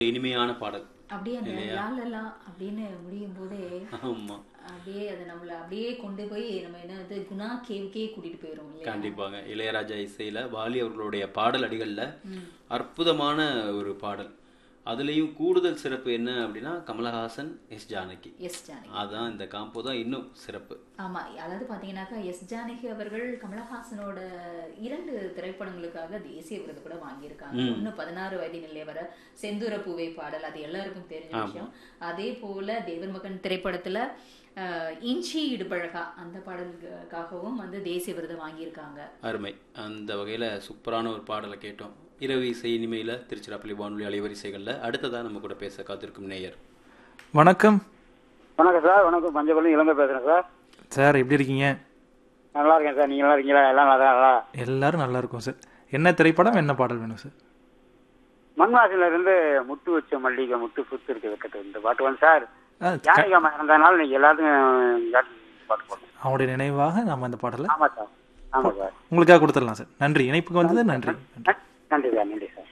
இனிமையான பாடல் அப்படியே அந்த லாலலா அப்படின்னு முடியும் போதே ஆமா அப்படியே அது நம்மள அப்படியே கொண்டு போய் நம்ம என்ன வந்து குணா கேவுக்கே கூட்டிட்டு போயிரும் இல்லையா கண்டிப்பாங்க இளையராஜா இசையில வாலி அவர்களுடைய பாடல் அடிகள்ல அற்புதமான ஒரு பாடல் அதுலயும் கூடுதல் சிறப்பு என்ன அப்படின்னா கமலஹாசன் எஸ் ஜானகி எஸ் ஜானகி அதான் இந்த காம்போ தான் இன்னும் சிறப்பு ஆமா அதாவது பாத்தீங்கன்னாக்கா எஸ் ஜானகி அவர்கள் கமலஹாசனோட இரண்டு திரைப்படங்களுக்காக தேசிய விருது கூட வாங்கியிருக்காங்க ஒண்ணு பதினாறு வயதினிலே வர செந்தூர பூவை பாடல் அது எல்லாருக்கும் தெரிஞ்ச விஷயம் அதே போல தேவர் மகன் திரைப்படத்துல அஹ், இஞ்சி இடுபழகா அந்த பாடலுக்காகவும் வந்து தேசிய விருது வாங்கியிருக்காங்க அருமை அந்த வகையில சூப்பரான ஒரு பாடலை கேட்டோம் இரவு இசை இனிமையில திருச்சிராப்பள்ளி வானொலி அலைவரிசைகள்ல அடுத்ததா நம்ம கூட பேச காத்திருக்கும் நேயர் வணக்கம் வணக்கம் சார் வணக்கம் பஞ்சபள்ளி இளங்க பேசுறேன் சார் சார் எப்படி இருக்கீங்க நல்லா இருக்கேன் சார் நீங்க நல்லா இருக்கீங்களா எல்லாம் நல்லா நல்லா எல்லாரும் நல்லா இருக்கும் சார் என்ன திரைப்படம் என்ன பாடல் வேணும் சார் மண்வாசில இருந்து முத்து வச்ச மல்லிகை முத்து புத்து இருக்கு வைக்கட்டு இந்த பாட்டு வந்து சார் ஆ, க- ஜானகியம்மா இறந்ததுனால நீங்க எல்லாத்துக்கும் இந்த பாட்டு போடணும் அவங்களுடைய நினைவாக நம்ம அந்த பாடலை ஆமா சார் ஆமா சார் உங்களுக்காக கொடுத்துடலாம் சார் நன்றி இணைப்புக்கு வந்தது நன்றி நன்றி சார் நன்றி சார்